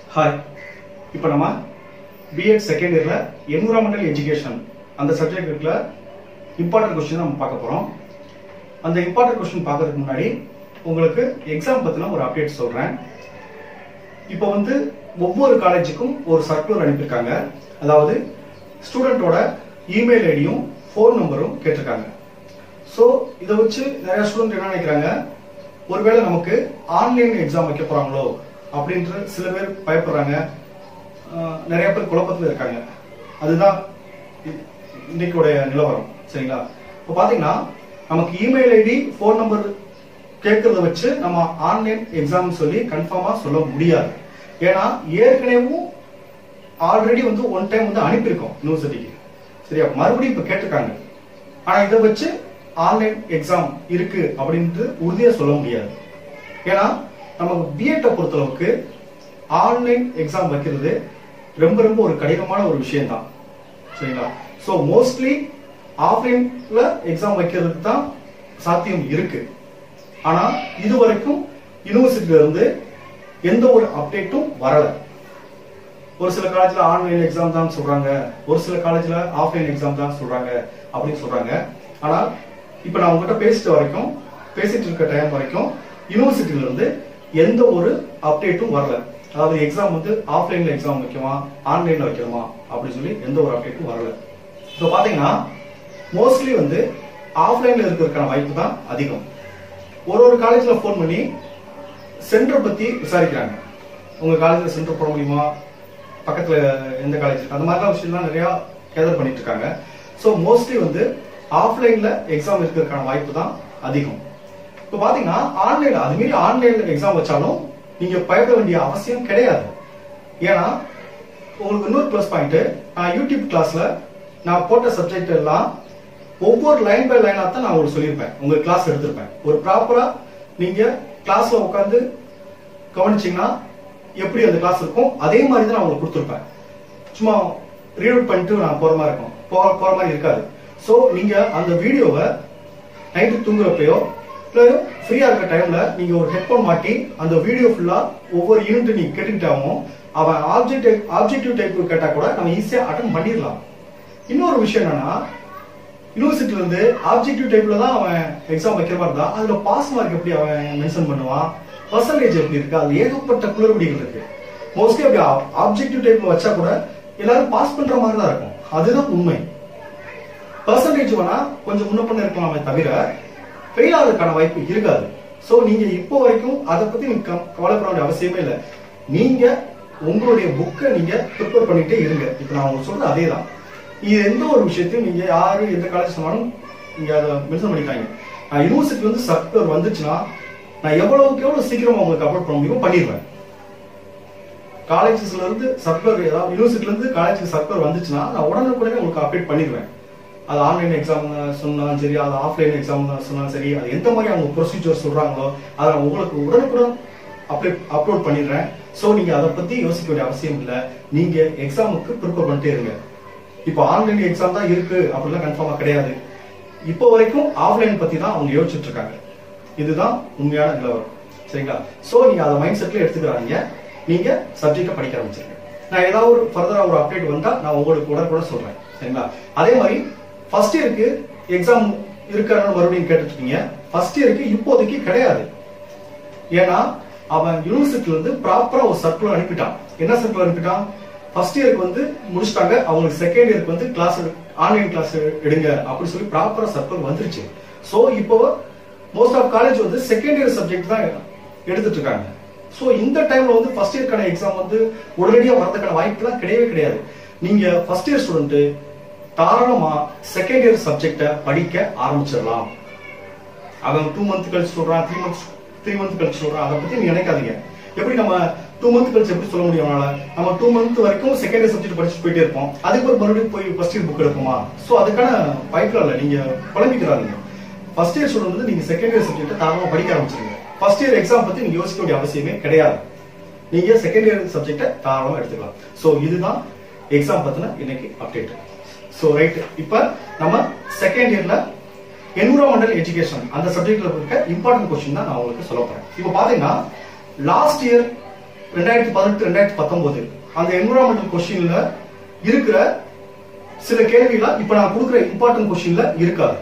hi இப்போ நம்ம BEd second இயர்ல என்விரான்மெண்டல் எஜுகேஷன் அந்த சப்ஜெக்ட் இருக்குல்ல இம்பார்ட்டன்ட் கொஸ்டின் நம்ம பார்க்க போறோம் அந்த இம்பார்ட்டன்ட் கொஸ்டின் பார்க்கறதுக்கு முன்னாடி உங்களுக்கு எக்ஸாம் பத்தின ஒரு அப்டேட் சொல்றேன் இப்போ வந்து ஒவ்வொரு காலேஜுக்கும் ஒரு சர்க்குலர் அனுப்பியிருக்காங்க அதாவது ஸ்டூடெண்டோட இமெயில் ஐடியும் ஃபோன் நம்பரும் கேட்டிருக்காங்க ஸோ இதை வச்சு நிறைய ஸ்டூடெண்ட் என்ன நினைக்கிறாங்க ஒருவேளை நமக்கு ஆன்லைன் எக்ஸாம் வைக்க போறாங்களோ அப்படின்ற சில பேர் பயப்படுறாங்க ஆஹ் நிறைய பேர் குழப்பத்தில் இருக்காங்க அதுதான் இ- இன்னைக்குடைய நிலவரம் சரிங்களா இப்போ பார்த்தீங்கன்னா நமக்கு இமெயில் ஐடி ஃபோன் நம்பர் கேட்கறத வச்சு நம்ம ஆன்லைன் எக்ஸாம் சொல்லி கன்ஃபார்மா சொல்ல முடியாது ஏன்னா ஏற்கனவும் ஆல்ரெடி வந்து ஒன் டைம் வந்து அனுப்பியிருக்கோம் யூனிவர்சிட்டிக்கு சரியா மறுபடியும் இப்போ கேட்டிருக்காங்க ஆனா இதை வச்சு ஆன்லைன் எக்ஸாம் இருக்கு அப்படின்ட்டு உறுதியா சொல்ல முடியாது ஏன்னா நமக்கு பிஎட்டை பொறுத்தளவுக்கு ஆன்லைன் எக்ஸாம் வைக்கிறது ரொம்ப ரொம்ப ஒரு கடினமான ஒரு விஷயம் தான் சரிங்களா ஸோ மோஸ்ட்லி ஆஃப்லைன்ல எக்ஸாம் வைக்கிறதுக்கு தான் சாத்தியம் இருக்கு ஆனா இது வரைக்கும் யூனிவர்சிட்டியில இருந்து எந்த ஒரு அப்டேட்டும் வரல ஒரு சில காலேஜ்ல ஆன்லைன் எக்ஸாம் தான் சொல்றாங்க ஒரு சில காலேஜ்ல ஆஃப்லைன் எக்ஸாம் தான் சொல்றாங்க அப்படின்னு சொல்றாங்க ஆனா இப்ப நான் உங்ககிட்ட பேசிட்டு வரைக்கும் பேசிட்டு இருக்க டைம் வரைக்கும் யூனிவர்சிட்டியில இருந்து எந்த ஒரு அப்டேட்டும் வரல அதாவது எக்ஸாம் வந்து ஆஃப்லைன்ல எக்ஸாம் வைக்கணுமா ஆன்லைன்ல வைக்கணுமா அப்படின்னு சொல்லி எந்த ஒரு அப்டேட்டும் வரல இப்போ பாத்தீங்கன்னா மோஸ்ட்லி வந்து ஆஃப்லைன்ல இருக்கிறதுக்கான வாய்ப்பு தான் அதிகம் ஒரு ஒரு காலேஜ்ல ஃபோன் பண்ணி சென்டர் பத்தி விசாரிக்கிறாங்க உங்க காலேஜ்ல சென்டர் போட முடியுமா பக்கத்துல எந்த காலேஜ் இருக்கு அந்த மாதிரிலாம் விஷயம்லாம் நிறைய கேதர் பண்ணிட்டு இருக்காங்க ஸோ மோஸ்ட்லி வந்து ஆஃப்லைன்ல எக்ஸாம் இருக்கிறதுக்கான வாய்ப்பு தான் அதிகம் இப்போ பாத்தீங்கன்னா ஆன்லைன்ல அது மீறி ஆன்லைன்ல எக்ஸாம் வச்சாலும் நீங்க பயப்பட வேண்டிய அவசியம் கிடையாது ஏன்னா உங்களுக்கு இன்னொரு ப்ளஸ் பாயிண்ட் நான் யூடியூப் கிளாஸ்ல நான் போட்ட சப்ஜெக்ட் எல்லாம் ஒவ்வொரு லைன் பை லைனா தான் நான் உங்களுக்கு சொல்லியிருப்பேன் உங்க கிளாஸ் எடுத்திருப்பேன் ஒரு ப்ராப்பரா நீங்க கிளாஸ்ல உட்காந்து கவனிச்சீங்கன்னா எப்படி அந்த கிளாஸ் இருக்கும் அதே மாதிரி தான் நான் உங்களுக்கு கொடுத்துருப்பேன் சும்மா ரீட் அவுட் பண்ணிட்டு நான் போற மாதிரி இருக்கும் போற போற மாதிரி இருக்காது ஸோ நீங்க அந்த வீடியோவை நைட்டு தூங்குறப்பயோ இல்லை ஃப்ரீயா இருக்க டைம்ல நீங்க ஒரு ஹெட்போன் மாட்டி அந்த வீடியோ ஃபுல்லா ஒவ்வொரு யூனிட் நீங்க கேட்டுக்கிட்டாவும் அவன் ஆப்ஜெக்டிவ் ஆப்ஜெக்டிவ் டைப் கேட்டா கூட நம்ம ஈஸியா அட்டன் பண்ணிடலாம் இன்னொரு விஷயம் என்னன்னா யூனிவர்சிட்டில இருந்து ஆப்ஜெக்டிவ் டைப்ல தான் அவன் எக்ஸாம் வைக்கிற மாதிரி தான் அதுல பாஸ் மார்க் எப்படி அவன் மென்ஷன் பண்ணுவான் பர்சன்டேஜ் எப்படி இருக்கு அது ஏகப்பட்ட குளறுபடிகள் இருக்கு மோஸ்ட்லி அப்படி ஆப்ஜெக்டிவ் டைப்ல வச்சா கூட எல்லாரும் பாஸ் பண்ற மாதிரி தான் இருக்கும் அதுதான் உண்மை பர்சன்டேஜ் வேணா கொஞ்சம் முன்ன பண்ண இருக்கலாமே தவிர ஃபெயில் ஆகிறதுக்கான வாய்ப்பு இருக்காது சோ நீங்க இப்போ வரைக்கும் அதை பத்தி நீங்க க- கவலைப்பட வேண்டிய அவசியமே இல்லை நீங்க உங்களுடைய புக்கை நீங்க ப்ரிப்பேர் பண்ணிட்டே இருங்க இப்போ நான் உங்களுக்கு சொல்றது அதே தான் இது எந்த ஒரு விஷயத்தையும் நீங்க யாரு எந்த காலேஜ் சொன்னாலும் நீங்க அதை மென்ஷன் பண்ணிட்டாங்க நான் யூனிவர்சிட்டி வந்து சர்க்குலர் வந்துச்சுன்னா நான் எவ்வளவுக்கு எவ்வளவு சீக்கிரமா உங்களுக்கு அப்லோட் பண்ண முடியுமோ பண்ணிடுவேன் காலேஜஸ்ல இருந்து சர்க்குலர் ஏதாவது யூனிவர்சிட்டில இருந்து காலேஜுக்கு சர்க்குலர் வந்துச்சுன்னா நான் உடனுக்குடனே உங்களுக்கு அப்டேட் பண்ணிடுவேன் அது ஆன்லைன் எக்ஸாம் சொன்னாலும் சரி அது ஆஃப்லைன் எக்ஸாம் சொன்னாலும் சரி அது எந்த மாதிரி அவங்க ப்ரொசீஜர் சொல்றாங்களோ அதை நான் உங்களுக்கு உடனுக்குடன் அப்ளை அப்லோட் பண்ணிடுறேன் ஸோ நீங்க அதை பத்தி யோசிக்க வேண்டிய அவசியம் இல்லை நீங்க எக்ஸாமுக்கு ப்ரிப்பேர் பண்ணிட்டே இருங்க இப்போ ஆன்லைன் எக்ஸாம் தான் இருக்கு அப்படிலாம் கன்ஃபார்மா கிடையாது இப்போ வரைக்கும் ஆஃப்லைன் பத்தி தான் அவங்க யோசிச்சுட்டு இருக்காங்க இதுதான் உண்மையான நிலவரம் சரிங்களா சோ நீங்க அதை மைண்ட் செட்ல எடுத்துக்கிறாங்க நீங்க சப்ஜெக்ட படிக்க ஆரம்பிச்சிருங்க நான் ஏதாவது ஒரு ஃபர்தரா ஒரு அப்டேட் வந்தா நான் உங்களுக்கு உடனுக்குடன் சொல்றேன் சரிங்களா அதே மாதிரி ஃபர்ஸ்ட் இயருக்கு எக்ஸாம் இருக்கான்னு மறுபடியும் கேட்டுட்டு இருக்கீங்க ஃபர்ஸ்ட் இயருக்கு இப்போதைக்கு கிடையாது ஏன்னா அவன் யூனிவர்சிட்டில இருந்து ப்ராப்பரா ஒரு சர்க்குலர் அனுப்பிட்டான் என்ன சர்க்குலர் அனுப்பிட்டான் ஃபர்ஸ்ட் இயருக்கு வந்து முடிச்சிட்டாங்க அவங்களுக்கு செகண்ட் இயருக்கு வந்து கிளாஸ் ஆன்லைன் கிளாஸ் எடுங்க அப்படி சொல்லி ப்ராப்பரா சர்க்குலர் வந்துருச்சு சோ இப்போ மோஸ்ட் ஆஃப் காலேஜ் வந்து செகண்ட் இயர் சப்ஜெக்ட் தான் எடுத்துட்டு இருக்காங்க சோ இந்த டைம்ல வந்து ஃபர்ஸ்ட் இயர்க்கான எக்ஸாம் வந்து உடனடியா வரதுக்கான வாய்ப்புலாம் கிடையவே கிடையாது நீங்க ஃபர்ஸ்ட் இயர் ஸ்டூடெண்ட் தாராளமா செகண்ட் இயர் சப்ஜெக்ட படிக்க ஆரம்பிச்சிடலாம் அவன் டூ மந்த் கழிச்சு சொல்றான் த்ரீ மந்த்ஸ் த்ரீ மந்த் கழிச்சு சொல்றான் அதை பத்தி நீங்க நினைக்காதீங்க எப்படி நம்ம டூ மந்த் கழிச்சு எப்படி சொல்ல முடியும் அவனால நம்ம டூ மந்த் வரைக்கும் செகண்ட் இயர் சப்ஜெக்ட் படிச்சுட்டு போயிட்டே இருப்போம் அதுக்கப்புறம் மறுபடியும் போய் ஃபர்ஸ்ட் இயர் புக் எடுப்போமா சோ அதுக்கான வாய்ப்பு இல்லை நீங்க குழம்பிக்கிறாதீங்க ஃபர்ஸ்ட் இயர் ஸ்டூடெண்ட் வந்து நீங்க செகண்ட் இயர் சப்ஜெக்ட் தாராளமா படிக்க ஆரம்பிச்சிருங்க ஃபர்ஸ்ட் இயர் எக்ஸாம் பத்தி நீங்க யோசிக்க வேண்டிய அவசியமே கிடையாது நீங்க செகண்ட் இயர் சப்ஜெக்ட தாராளமா எடுத்துக்கலாம் சோ இதுதான் எக்ஸாம் பத்தின இன்னைக்கு அப்டேட் சோ ரைட் இப்ப நம்ம செகண்ட் இயர்ல என்விரான்மெண்டல் எஜுகேஷன் அந்த சப்ஜெக்ட்ல இருக்க இம்பார்ட்டன்ட் கொஸ்டின் தான் நான் உங்களுக்கு சொல்ல போறேன் இப்போ பாத்தீங்கன்னா லாஸ்ட் இயர் ரெண்டாயிரத்தி பதினெட்டு ரெண்டாயிரத்தி பத்தொன்பது அந்த என்விரான்மெண்டல் கொஸ்டின்ல இருக்கிற சில கேள்விகள் இப்ப நான் கொடுக்குற இம்பார்ட்டன்ட் கொஸ்டின்ல இருக்காது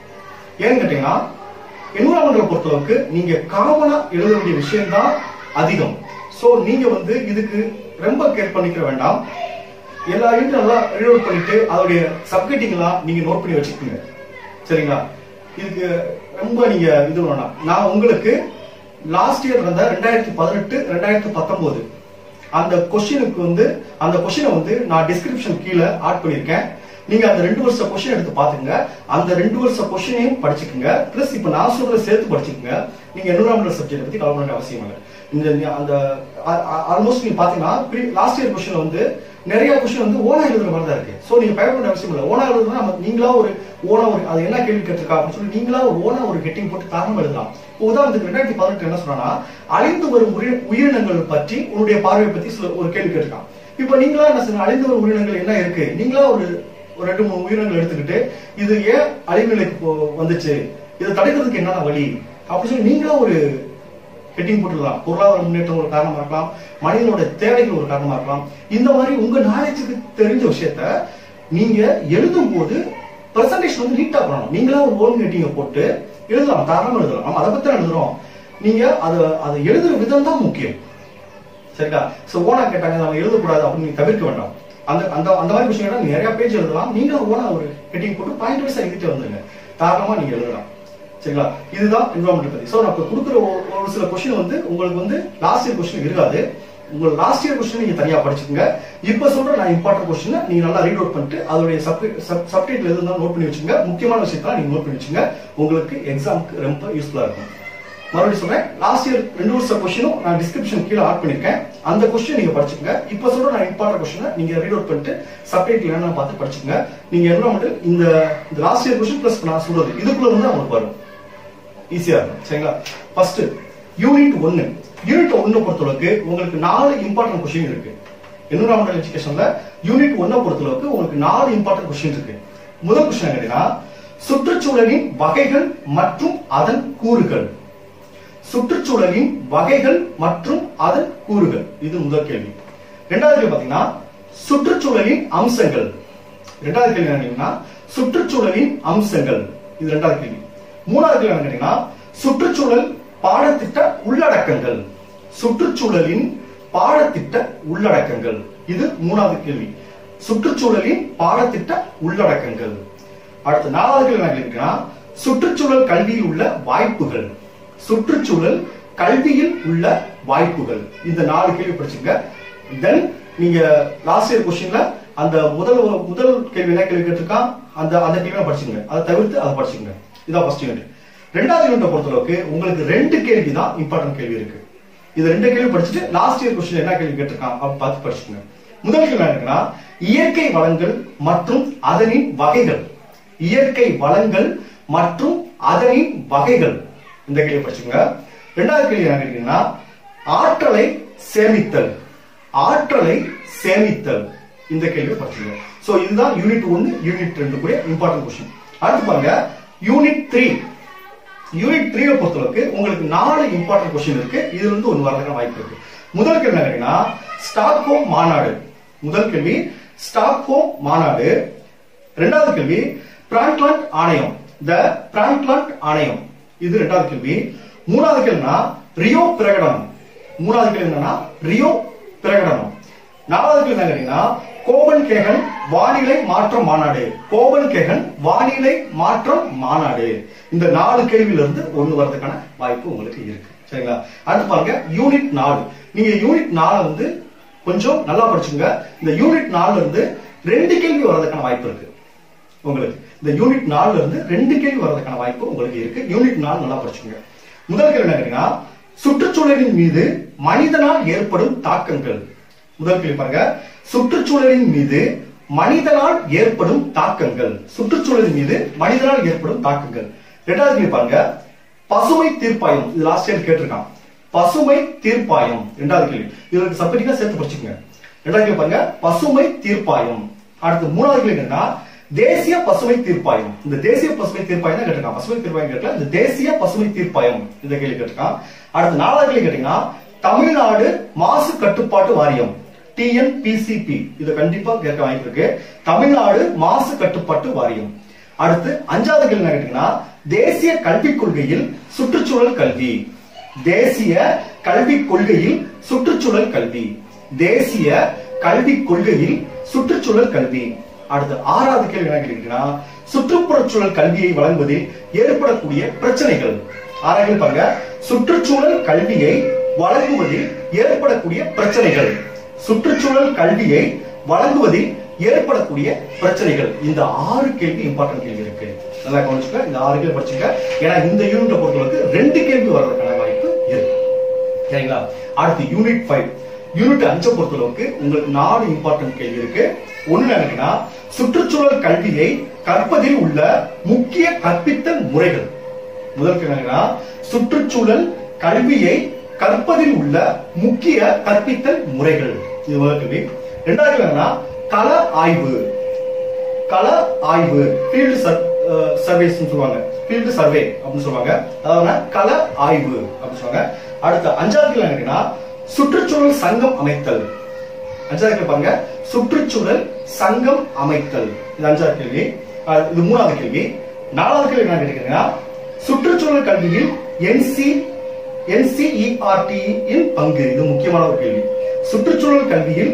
ஏன்னு கேட்டீங்கன்னா என்விரான்மெண்டல் பொறுத்தளவுக்கு நீங்க காமனா எழுத வேண்டிய விஷயம் தான் அதிகம் சோ நீங்க வந்து இதுக்கு ரொம்ப கேர் பண்ணிக்க வேண்டாம் எல்லா யூனிட் நல்லா ரீலோட் பண்ணிட்டு அதோடைய சப்கெட்டிங் எல்லாம் நீங்க நோட் பண்ணி வச்சுக்கோங்க சரிங்களா இதுக்கு ரொம்ப நீங்க இது வேணாம் நான் உங்களுக்கு லாஸ்ட் இயர் நடந்த ரெண்டாயிரத்தி பதினெட்டு ரெண்டாயிரத்தி பத்தொன்பது அந்த கொஸ்டினுக்கு வந்து அந்த கொஸ்டினை வந்து நான் டிஸ்கிரிப்ஷன் கீழே ஆட் பண்ணியிருக்கேன் நீங்க அந்த ரெண்டு வருஷ கொஸ்டின் எடுத்து பாத்துங்க அந்த ரெண்டு வருஷ கொஸ்டினையும் படிச்சுக்கோங்க பிளஸ் இப்ப நான் சொல்றதை சேர்த்து படிச்சுக்கோங்க நீங்க என்விரான்மெண்டல் சப்ஜெக்ட் பத்தி கவலை பண்ண அவசியம் இல்லை இந்த அந்த ஆல்மோஸ்ட் நீங்க பாத்தீங்கன்னா லாஸ்ட் இயர் கொஸ்டின் வந்து நிறைய கொஸ்டின் வந்து ஓனா எழுதுற மாதிரி தான் இருக்கு சோ நீங்க பயப்பட அவசியம் இல்லை ஓனா எழுதுனா நம்ம நீங்களா ஒரு ஓனா ஒரு அது என்ன கேள்வி கேட்டிருக்கா அப்படின்னு சொல்லி நீங்களா ஒரு ஓனா ஒரு கெட்டிங் போட்டு தாராளமா எழுதலாம் இப்போ உதாரணத்துக்கு ரெண்டாயிரத்தி பதினெட்டு என்ன சொன்னா அழிந்து வரும் உயிர் உயிரினங்கள் பற்றி உன்னுடைய பார்வையை பத்தி சில ஒரு கேள்வி கேட்டிருக்கான் இப்போ நீங்களா என்ன சொன்ன அழிந்து வரும் உயிரினங்கள் என்ன இருக்கு நீங்களா ஒரு ஒரு ரெண்டு மூணு உயிரினங்கள் எடுத்துக்கிட்டு இது ஏன் அழிவு நிலைக்கு போ- வந்துச்சு இதை தடுக்கிறதுக்கு என்னென்ன வழி அப்படின்னு சொல்லி நீங்களா ஒரு ஹெட்டிங் போட்டுடலாம் பொருளாதார முன்னேற்றம் ஒரு காரணமா இருக்கலாம் மனிதனோட தேவைகள் ஒரு காரணமா இருக்கலாம் இந்த மாதிரி உங்க நாலேஜுக்கு தெரிஞ்ச விஷயத்த நீங்க எழுதும் போது பிரசன்டேஷன் வந்து நீட்டா பண்ணணும் நீங்களா ஒரு ஓன் ஹெட்டிங்க போட்டு எழுதலாம் தாராளமா எழுதலாம் நம்ம அதை பத்தி தான் எழுதுறோம் நீங்க அதை அதை எழுதுற விதம் தான் முக்கியம் சரிங்களா சோ ஓனா கேட்டாங்க நம்ம எழுதக்கூடாது அப்படின்னு நீங்க தவிர்க்க வேண்டாம் அந்த அந்த அந்த மாதிரி விஷயம் நீங்க நிறைய பேஜ் எழுதலாம் நீங்க ஓனா ஒரு ஹெட்டிங் போட்டு பாயிண்ட் வைஸ் எழுதிட்டு வந்துருங்க தாராளமா நீங்க எழுதலாம் சரிங்களா இதுதான் என்வரான்மெண்ட் பத்தி சோ நான் இப்ப கொடுக்குற ஒரு ஒரு சில கொஸ்டின் வந்து உங்களுக்கு வந்து லாஸ்ட் இயர் கொஸ்டின் இருக்காது உங்க லாஸ்ட் இயர் கொஸ்டின் நீங்க தனியா படிச்சுக்கோங்க இப்ப சொல்ற நான் இம்பார்ட்டன்ட் கொஸ்டின் நீங்க நல்லா ரீட் அவுட் பண்ணிட்டு அதோடைய சப்டைட்டில் எது இருந்தாலும் நோட் பண்ணி வச்சுங்க முக்கியமான விஷயத்தெல்லாம் நீங்க நோட் பண்ணி வச்சுங்க உங்களுக்கு எக்ஸாம்க்கு ரொம்ப யூஸ்ஃபுல்லா இருக்கும் மறுபடியும் சொல்றேன் லாஸ்ட் இயர் ரெண்டு வருஷம் கொஸ்டினும் நான் டிஸ்கிரிப்ஷன் கீழே ஆட் பண்ணிருக்கேன் அந்த கொஸ்டின் நீங்க படிச்சுக்கங்க இப்ப சொல்ற நான் இம்பார்ட்டன்ட் கொஸ்டின் நீங்க ரீட் அவுட் பண்ணிட்டு சப்டைட்டில் என்ன பார்த்து படிச்சுக்கங்க நீங்க என்வரான்மெண்ட் இந்த இந்த லாஸ்ட் இயர் கொஸ்டின் பிளஸ் நான் சொல்றது இதுக்குள்ள வந்து உங்களுக்கு வரும் ஈஸியா இருக்கும் சரிங்களா ஃபர்ஸ்ட் யூனிட் ஒன்னு யூனிட் ஒன்னு பொறுத்தளவுக்கு உங்களுக்கு நாலு இம்பார்ட்டன்ட் கொஸ்டின் இருக்கு என்விரான்மெண்டல் எஜுகேஷன்ல யூனிட் ஒன்னை பொறுத்தளவுக்கு உங்களுக்கு நாலு இம்பார்ட்டன்ட் கொஸ்டின் இருக்கு முதல் கொஸ்டின் கேட்டீங்கன்னா சுற்றுச்சூழலின் வகைகள் மற்றும் அதன் கூறுகள் சுற்றுச்சூழலின் வகைகள் மற்றும் அதன் கூறுகள் இது முதல் கேள்வி இரண்டாவது கேள்வி பாத்தீங்கன்னா சுற்றுச்சூழலின் அம்சங்கள் இரண்டாவது கேள்வி என்ன கேட்டீங்கன்னா சுற்றுச்சூழலின் அம்சங்கள் இது இரண்டாவது கேள்வி மூணாவது கேள்வி என்ன கேட்டீங்கன்னா சுற்றுச்சூழல் பாடத்திட்ட உள்ளடக்கங்கள் சுற்றுச்சூழலின் பாடத்திட்ட உள்ளடக்கங்கள் இது மூணாவது கேள்வி சுற்றுச்சூழலின் பாடத்திட்ட உள்ளடக்கங்கள் அடுத்த நாலாவது கேள்வி என்ன கேட்டீங்கன்னா சுற்றுச்சூழல் கல்வியில் உள்ள வாய்ப்புகள் சுற்றுச்சூழல் கல்வியில் உள்ள வாய்ப்புகள் இந்த நாலு கேள்வி படிச்சுங்க தென் நீங்க லாஸ்ட் இயர் கொஸ்டின்ல அந்த முதல் முதல் கேள்வி என்ன கேள்வி கேட்டிருக்கான் அந்த அந்த கேள்வி படிச்சுங்க அதை தவிர்த்து அதை படிச்சுங்க இதான் ஃபர்ஸ்ட் யூனிட் ரெண்டாவது யூனிட்டை பொறுத்தளவுக்கு உங்களுக்கு ரெண்டு கேள்வி தான் இம்பார்ட்டன்ட் கேள்வி இருக்கு இது ரெண்டு கேள்வி படிச்சுட்டு லாஸ்ட் இயர் கொஸ்டின் என்ன கேள்வி கேட்டிருக்கான் அப்படி பார்த்து படிச்சுங்க முதல் கேள்வி என்ன இருக்குன்னா இயற்கை வளங்கள் மற்றும் அதனின் வகைகள் இயற்கை வளங்கள் மற்றும் அதனின் வகைகள் இந்த கேள்வி படிச்சுங்க ரெண்டாவது கேள்வி என்ன கேட்டீங்கன்னா ஆற்றலை சேமித்தல் ஆற்றலை சேமித்தல் இந்த கேள்வி படிச்சுங்க சோ இதுதான் யூனிட் ஒன்னு யூனிட் ரெண்டு கூட இம்பார்ட்டன்ட் கொஸ்டின் அடுத்து பாருங்க யூனிட் த்ரீ யூனிட் த்ரீ பொறுத்தளவுக்கு உங்களுக்கு நாலு இம்பார்ட்டன்ட் கொஸ்டின் இருக்கு இதுல இருந்து ஒன்னு வரதுக்கான வாய்ப்பு இருக்கு முதல் கேள்வி என்ன கேட்டீங்கன்னா ஸ்டாக்ஹோம் மாநாடு முதல் கேள்வி ஸ்டாக்ஹோம் மாநாடு இரண்டாவது கேள்வி பிராங்க்லாண்ட் ஆணையம் த பிராங்க்லாண்ட் ஆணையம் இது இரண்டாவது கேள்வி மூணாவது கேள்வினா ரியோ பிரகடனம் மூணாவது கேள்வி என்னன்னா ரியோ பிரகடனம் நாலாவது கேள்வி என்ன கேட்டீங்கன்னா கோபன் கேகன் வானிலை மாற்றம் மாநாடு கோபன் கேகன் வானிலை மாற்றம் மாநாடு இந்த நாலு கேள்வியில இருந்து ஒண்ணு வரதுக்கான வாய்ப்பு உங்களுக்கு இருக்கு சரிங்களா அடுத்து பாருங்க யூனிட் நாலு நீங்க யூனிட் நாலு வந்து கொஞ்சம் நல்லா படிச்சுங்க இந்த யூனிட் நாலுல இருந்து ரெண்டு கேள்வி வர்றதுக்கான வாய்ப்பு இருக்கு உங்களுக்கு இந்த யூனிட் நாலுல இருந்து ரெண்டு கேள்வி வர்றதுக்கான வாய்ப்பு உங்களுக்கு இருக்கு யூனிட் நாலு நல்லா படிச்சுங்க முதல் கேள்வி என்ன கேட்டீங்கன்னா சுற்றுச்சூழலின் மீது மனிதனால் ஏற்படும் தாக்கங்கள் முதல் கேள்வி பாருங்க சுற்றுச்சூழலின் மீது மனிதனால் ஏற்படும் தாக்கங்கள் சுற்றுச்சூழலின் மீது மனிதனால் ஏற்படும் தாக்கங்கள் இரண்டாவது கேள்வி பாருங்க பசுமை தீர்ப்பாயம் இது லாஸ்ட் இயர் கேட்டிருக்கான் பசுமை தீர்ப்பாயம் இரண்டாவது கேள்வி இதற்கு சப்ஜெக்டா சேர்த்து படிச்சுக்கங்க இரண்டாவது கேள்வி பாருங்க பசுமை தீர்ப்பாயம் அடுத்து மூணாவது கேள்வி என்னன்னா தேசிய பசுமை தீர்ப்பாயம் இந்த தேசிய பசுமை தீர்ப்பாயம் தான் கேட்டிருக்கான் பசுமை தீர்ப்பாயம் கேட்கல இந்த தேசிய பசுமை தீர்ப்பாயம் இந்த கேள்வி கேட்டிருக்கான் அடுத்து நாலாவது கேள்வி கேட்டீங்கன்னா தமிழ்நாடு மாசு கட்டுப்பாட்டு வாரியம் டிஎன்பிசிபி இது கண்டிப்பா கேட்க வாய்ப்பு இருக்கு தமிழ்நாடு மாசு கட்டுப்பாட்டு வாரியம் அடுத்து அஞ்சாவது கேள்வி என்ன கேட்டீங்கன்னா தேசிய கல்விக் கொள்கையில் சுற்றுச்சூழல் கல்வி தேசிய கல்விக் கொள்கையில் சுற்றுச்சூழல் கல்வி தேசிய கல்விக் கொள்கையில் சுற்றுச்சூழல் கல்வி அடுத்து ஆறாவது கேள்வி என்ன கேட்டீங்கன்னா சுற்றுப்புறச்சூழல் கல்வியை வழங்குவதில் ஏற்படக்கூடிய பிரச்சனைகள் ஆறாவது பாருங்க சுற்றுச்சூழல் கல்வியை வழங்குவதில் ஏற்படக்கூடிய பிரச்சனைகள் சுற்றுச்சூழல் கல்வியை வழங்குவதில் ஏற்படக்கூடிய பிரச்சனைகள் இந்த ஆறு கேள்வி இம்பார்ட்டன்ட் கேள்வி இருக்கு நல்லா கவனிச்சுக்க இந்த ஆறு கேள்வி படிச்சுக்க ஏன்னா இந்த யூனிட்டை பொறுத்தளவுக்கு ரெண்டு கேள்வி வர்றதுக்கான வாய்ப்பு இருக்கு சரிங்களா அடுத்து யூனிட் ஃபைவ் யூனிட் அஞ்சை பொறுத்தளவுக்கு உங்களுக்கு நாலு இம்பார்ட்டன்ட் கேள்வி இருக்கு ஒண்ணு என்னன்னா சுற்றுச்சூழல் கல்வியை கற்பதில் உள்ள முக்கிய கற்பித்தல் முறைகள் முதல் கேள்வி என்னன்னா சுற்றுச்சூழல் கல்வியை கற்பதில் உள்ள முக்கிய கற்பித்தல் முறைகள் இது முதல் கேள்வி இரண்டாவது கேள்வி என்னன்னா கள ஆய்வு கள ஆய்வு ஃபீல்டு சர்வேஸ் சொல்லுவாங்க ஃபீல்டு சர்வே அப்படின்னு சொல்லுவாங்க அதாவது கள ஆய்வு அப்படின்னு சொல்லுவாங்க அடுத்த அஞ்சாவது கேள்வி என்னன்னா சுற்றுச்சூழல் சங்கம் அமைத்தல் அஞ்சாவது கேள்வி பாருங்க சுற்றுச்சூழல் சங்கம் அமைத்தல் இது அஞ்சாவது கேள்வி அஹ் இது மூணாவது கேள்வி நாலாவது கேள்வி என்ன கேட்டீங்கன்னா சுற்றுச்சூழல் கல்வியில் என்சி என்சிஇஆர்டி இன் பங்கு இது முக்கியமான ஒரு கேள்வி சுற்றுச்சூழல் கல்வியில்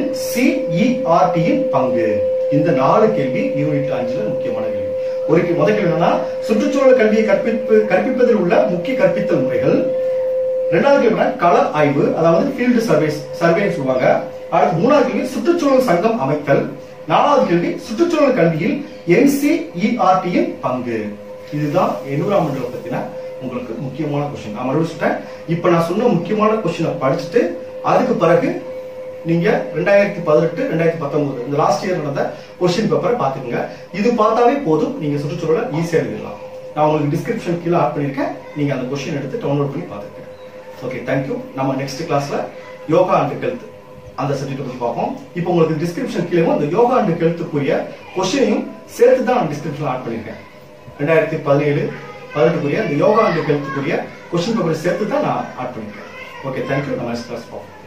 என்சிஇஆர்டி இன் பங்கு இந்த நாலு கேள்வி யூனிட் அஞ்சுல முக்கியமான கேள்வி ஒரு கே- முதல் கேள்வி என்னன்னா சுற்றுச்சூழல் கல்வியை கற்பிப்பு கற்பிப்பதில் உள்ள முக்கிய கற்பித்தல் முறைகள் ரெண்டாவது கேள்வி கள ஆய்வு அதாவது ஃபீல்டு சர்வேஸ் சர்வேன்னு சொல்லுவாங்க அடுத்து மூணாவது கேள்வி சுற்றுச்சூழல் சங்கம் அமைத்தல் நாலாவது கேள்வி சுற்றுச்சூழல் கல்வியில் என்சிஇஆர்டியின் பங்கு இதுதான் என்விரான்மெண்டல் பத்தின உங்களுக்கு முக்கியமான கொஸ்டின் நான் மறுபடியும் சொல்லிட்டேன் இப்ப நான் சொன்ன முக்கியமான கொஸ்டினை படிச்சுட்டு அதுக்கு பிறகு நீங்க ரெண்டாயிரத்தி பதினெட்டு ரெண்டாயிரத்தி பத்தொன்பது இந்த லாஸ்ட் இயர் நடந்த கொஸ்டின் பேப்பரை பாத்துக்கோங்க இது பார்த்தாவே போதும் நீங்க சுற்றுச்சூழலை ஈஸியா எழுதிடலாம் நான் உங்களுக்கு டிஸ்கிரிப்ஷன் கீழே ஆட் பண்ணிருக்கேன் நீங்க அந்த கொஸ்டின் எடுத்து டவுன்லோட் பண்ணி பார்த்துக்கங்க ஓகே தேங்க்யூ நம்ம நெக்ஸ்ட் கிளாஸ்ல யோகா அண்ட் ஹெல்த் அந்த சப்ஜெக்ட் பத்தி பார்ப்போம் இப்போ உங்களுக்கு டிஸ்கிரிப்ஷன் கீழே இந்த யோகா அண்ட் ஹெல்த்துக்குரிய கொஸ்டினையும் சேர்த்து தான் நான் டிஸ்கிரிப்ஷன் ஆட் பண்ணிருக்கேன் ரெண்டாயிரத்தி பதினேழு பதினெட்டுக்குரிய இந்த யோகா அண்ட் ஹெல்த்துக்குரிய கொஸ்டின் பேப்பரை சேர்த்து தான் நான் ஆட் பண்ணிருக்கேன் ஓகே தேங்க்யூ நம்ம நெக்ஸ்ட் கிளாஸ் பார்ப்போம்